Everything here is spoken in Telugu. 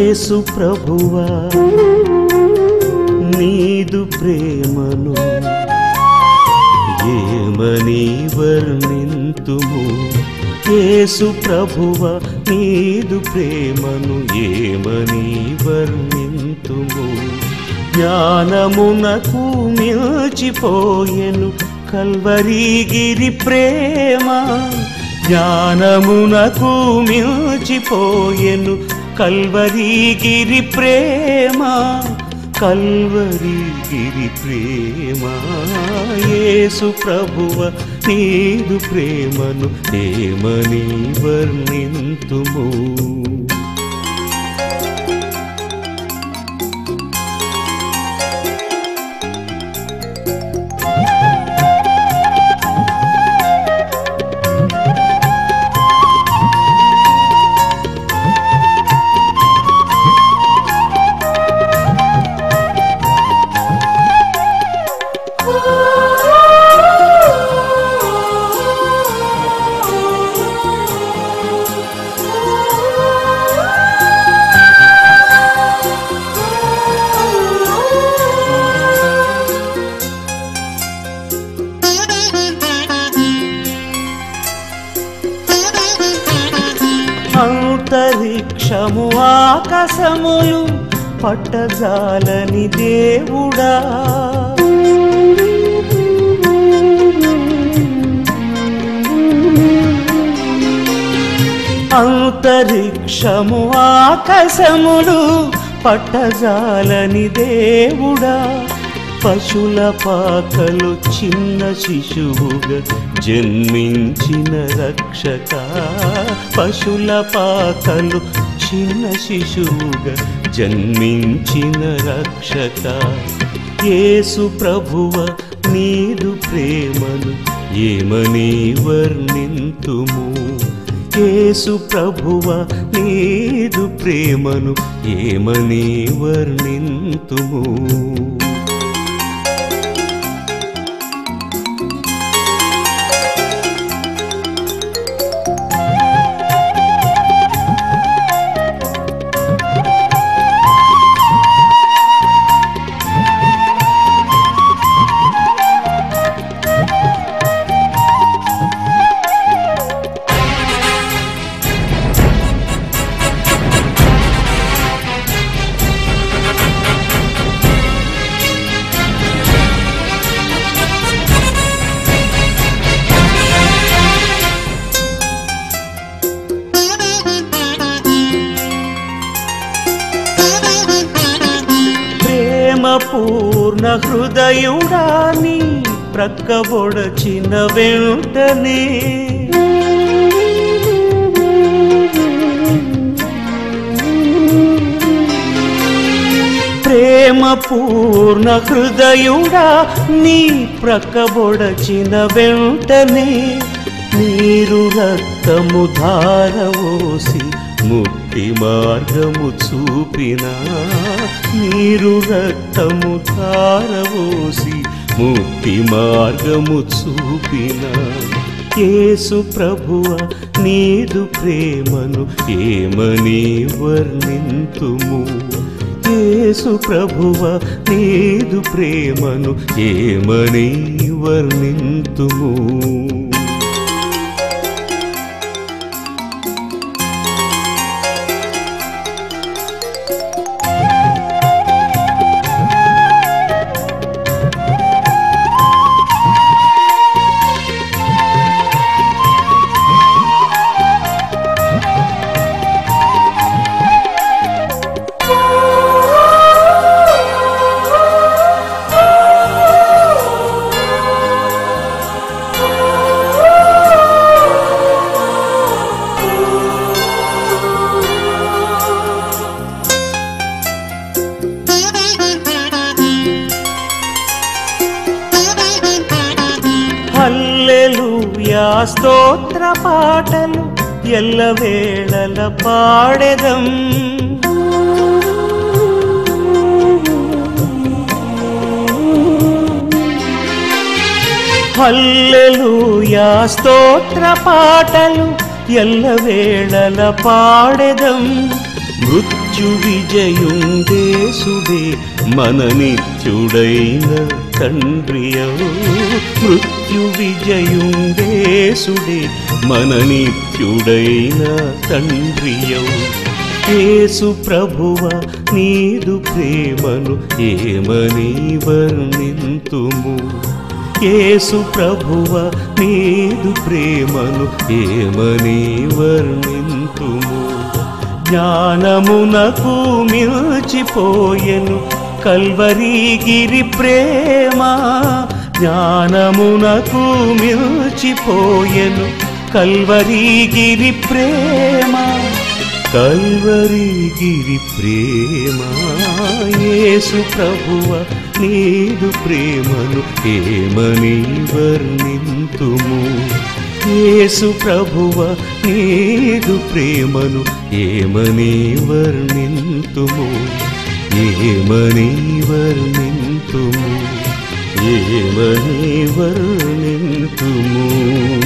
యేసు ప్రభువా నీదు ప్రేమను ఏమని వర్ణింతుము యేసు ప్రభువ నీదు ప్రేమను ఏమని వర్ణింతుము జ్ఞానమునకు మిల్చిపోయెను కల్వరిగిరి ప్రేమ జ్ఞానమునకు మిల్చిపోయెను కల్వరిగిరి ప్రేమ కల్వరి గిరి ప్రేమ యేసు ప్రభువ నీదు ప్రేమను ఏమని వర్ణింతుము అంతరిక్షము ఆకాశములు పట్టజాలని దేవుడా అంతరిక్షము ఆకాశములు పట్టజాలని దేవుడా పశుల పాకలు చిన్న శిశువుగా జన్మించిన రక్షక పశుల పాకలు చిన్న శిశువుగా జన్మించిన రక్షక యేసు ప్రభువ నీదు ప్రేమను ఏమని వర్ణింతుము యేసు ప్రభువ నీదు ప్రేమను ఏమని వర్ణింతుము ప్రేమ పూర్ణ హృదయుడాని ప్రక్కబొడచిన వెంటనే ప్రేమ పూర్ణ హృదయుడా నీ ప్రక్కబొడచిన వెంటనే నీరు రక్తము ధారవోసి ముక్తి మార్గము చూపిన నీరు రక్తము ధారవోసి ముక్తి మార్గము చూపిన యేసు ప్రభువ నీదు ప్రేమను ఏమని వర్ణింతుము యేసు ప్రభువ నీదు ప్రేమను ఏమని వర్ణింతుము హల్లెలూయా స్తోత్ర పాటలు ఎల్లవేళల పాడెదం హల్లెలూయా స్తోత్ర పాటలు ఎల్లవేళల పాడెదం మృత్యు విజయుండేసుడే మన నిత్యుడైన తండ్రియవు మృత్యు విజయుండేసుడే మన నిత్యుడైన తండ్రియవు యేసు ప్రభువ నీదు ప్రేమను ఏమని వర్ణింతుము యేసు ప్రభువ నీదు ప్రేమను ఏమని వర్ణింతుము జ్ఞానమునకు మిల్చిపోయెను కల్వరీగిరి ప్రేమ జ్ఞానమునకు మిల్చిపోయెను కల్వరీగిరి ప్రేమ కల్వరీగిరి ప్రేమ యేసు ప్రభువ నీదు ప్రేమను ఏమని వర్ణింతుము యేసు ప్రభువ నీదు ప్రేమను ఏమని వర్ణింతుము ఏమని వర్ణింతుము ఏమని వర్ణింతుము